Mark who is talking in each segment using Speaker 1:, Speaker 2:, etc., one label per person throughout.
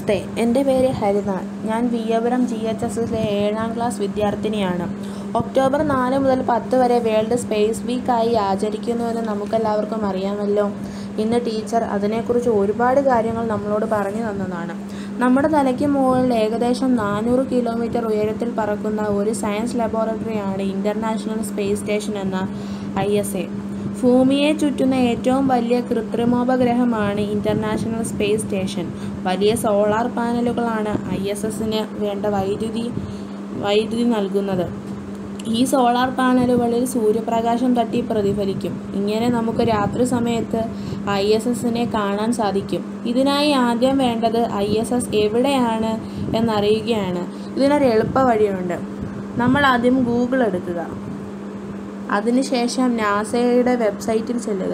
Speaker 1: നമസ്തേ എൻ്റെ പേര് ഹരിനാൾ ഞാൻ വിയപുരം ജി എച്ച് എസ് എസിലെ ഏഴാം ക്ലാസ് വിദ്യാർത്ഥിനിയാണ് ഒക്ടോബർ നാല് മുതൽ പത്ത് വരെ വേൾഡ് സ്പേസ് വീക്കായി ആചരിക്കുന്നുവെന്ന് നമുക്കെല്ലാവർക്കും അറിയാമല്ലോ ഇന്ന് ടീച്ചർ അതിനെക്കുറിച്ച് ഒരുപാട് കാര്യങ്ങൾ നമ്മളോട് പറഞ്ഞു തന്നതാണ് നമ്മുടെ തലയ്ക്ക് മുകളിൽ ഏകദേശം നാനൂറ് കിലോമീറ്റർ ഉയരത്തിൽ പറക്കുന്ന ഒരു സയൻസ് ലബോറട്ടറിയാണ് ഇൻ്റർനാഷണൽ സ്പേസ് സ്റ്റേഷൻ എന്ന ഐ എസ് എ ഭൂമിയെ ചുറ്റുന്ന ഏറ്റവും വലിയ കൃത്രിമോപഗ്രഹമാണ് ഇൻ്റർനാഷണൽ സ്പേസ് സ്റ്റേഷൻ വലിയ സോളാർ പാനലുകളാണ് ഐ എസ് എസിന് വേണ്ട വൈദ്യുതി വൈദ്യുതി നൽകുന്നത് ഈ സോളാർ പാനലുകളിൽ സൂര്യപ്രകാശം തട്ടി പ്രതിഫലിക്കും ഇങ്ങനെ നമുക്ക് രാത്രി സമയത്ത് ഐ എസ് എസിനെ കാണാൻ സാധിക്കും ഇതിനായി ആദ്യം വേണ്ടത് ഐ എസ് എസ് എവിടെയാണ് എന്നറിയുകയാണ് ഇതിനൊരു എളുപ്പ വഴിയുണ്ട് നമ്മൾ ആദ്യം ഗൂഗിൾ എടുക്കുക അതിനുശേഷം നാസയുടെ വെബ്സൈറ്റിൽ ചെല്ലുക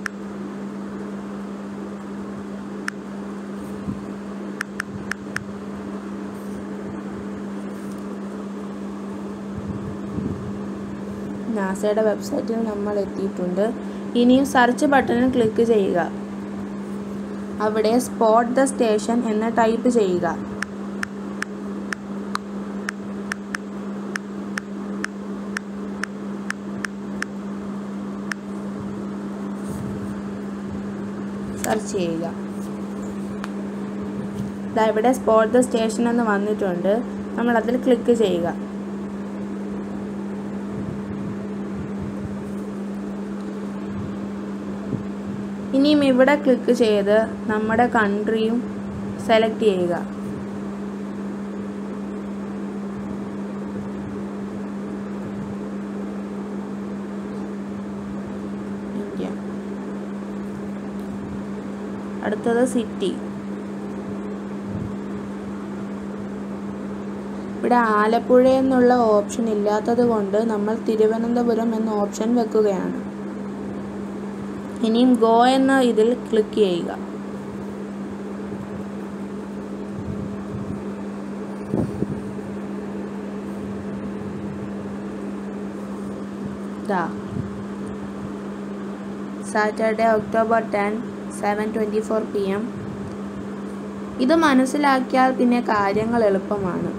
Speaker 1: നാസയുടെ വെബ്സൈറ്റിൽ നമ്മൾ എത്തിയിട്ടുണ്ട് ഇനിയും സെർച്ച് ബട്ടണിൽ ക്ലിക്ക് ചെയ്യുക അവിടെ സ്പോട്ട് ദ സ്റ്റേഷൻ എന്ന് ടൈപ്പ് ചെയ്യുക സെർച്ച് ചെയ്യുക ദാ ഇവിടെ സ്പോട്ട് ദ സ്റ്റേഷൻ എന്ന് വന്നിട്ടുണ്ട് നമ്മൾ അതിൽ ക്ലിക്ക് ചെയ്യുക ഇനിയും ഇവിടെ ക്ലിക്ക് ചെയ്ത് നമ്മുടെ കൺട്രിയും സെലക്ട് ചെയ്യുക ഇന്ത്യ അടുത്തത് സിറ്റി ഇവിടെ ആലപ്പുഴ എന്നുള്ള ഓപ്ഷൻ ഇല്ലാത്തത് കൊണ്ട് നമ്മൾ തിരുവനന്തപുരം എന്ന ഓപ്ഷൻ വെക്കുകയാണ് ഇനിയും ഗോ എന്ന ഇതിൽ ക്ലിക്ക് ചെയ്യുക ദാ Saturday October ten seven twenty four P M ഇത് മനസ്സിലാക്കിയാൽ പിന്നെ കാര്യങ്ങൾ എളുപ്പമാണ്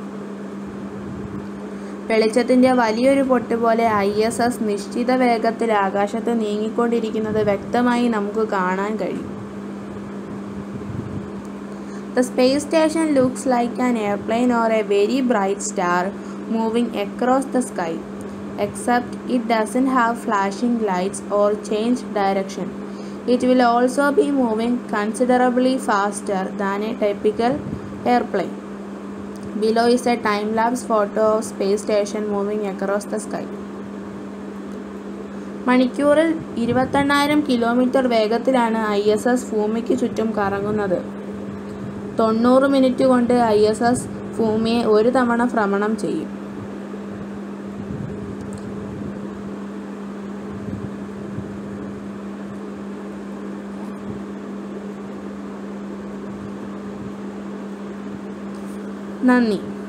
Speaker 1: വെളിച്ചത്തിൻ്റെ വലിയൊരു പൊട്ട് പോലെ ഐ എസ് എസ് നിശ്ചിത വേഗത്തിൽ ആകാശത്ത് നീങ്ങിക്കൊണ്ടിരിക്കുന്നത് വ്യക്തമായി നമുക്ക് കാണാൻ കഴിയും The space station looks like an airplane or a very bright star moving across the sky, except it doesn't have flashing lights or change direction. It will also be moving considerably faster than a typical airplane. Below is a time lapse photo of space station moving across the sky. മണിക്കൂറിൽ ഇരുപത്തെണ്ണായിരം kilometre വേഗത്തിലാണ് I S S ഭൂമിക്ക് ചുറ്റും കറങ്ങുന്നത് തൊണ്ണൂറ് minute കൊണ്ട് I S S ഭൂമിയെ ഒരു തവണ ഭ്രമണം ചെയ്യും നന്ദി